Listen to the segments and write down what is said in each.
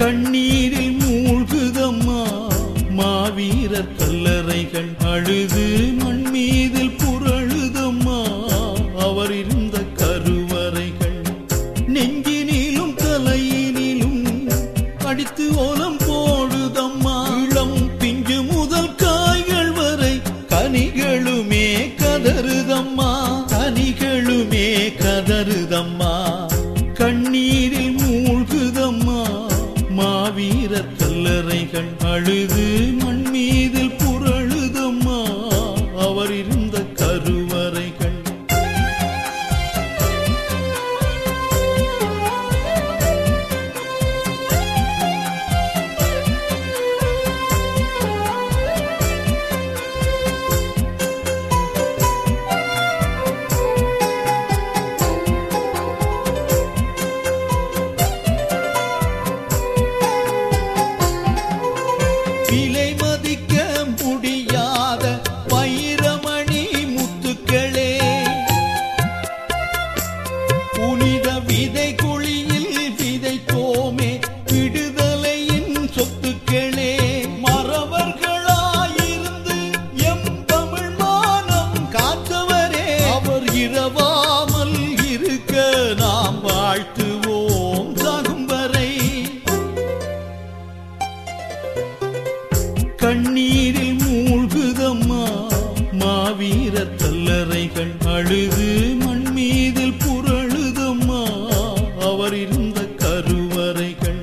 கண்ணீரில் மூழ்குதம்மா மாவீரர் கல்லறைகள் அழுது மண் மீதில் புரழுதம்மா அவர் இருந்த கருவறைகள் நெஞ்சினிலும் தலையினிலும் அடித்து ஓலம் போடுதம்மா இளம் பிஞ்சு முதல் காய்கள் வரை கனிகளுமே கதறுதம்மா கனிகளுமே கதறுதம்மா கண்ணீரில் மூழ்குதம்மா மாவீரர் கல்லறைகள் அழுது மண் மீதில் புரழுதம்மா அவர் இருந்த கருவறைகள் விலை மதிக்க முடியாத வைரமணி முத்துக்களே புனித விதை குழியில் விதைத்தோமே விடுதலையின் சொத்துக்களே மறவர்களாயிருந்து எம் தமிழ் மானம் காத்தவரே அவர் இரவாமல் இருக்க நாம் வாழ்த்துவோம் சாகும் வரை கண்ணீரில் மூழ்குதம்மா மாவீரர் கல்லறைகள் அழுது மண் மீதில் புரழுதம்மா அவர் இருந்த கருவறைகள்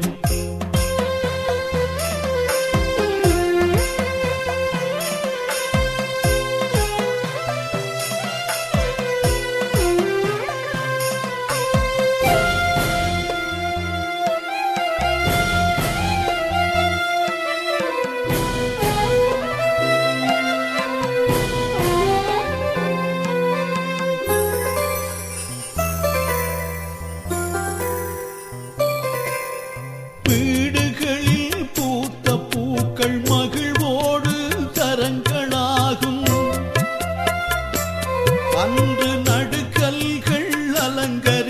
வீடுகளில் பூத்த பூக்கள் மகிழ்வோடு கரங்களாகும் அன்று நடுக்கல்கள் அலங்கரி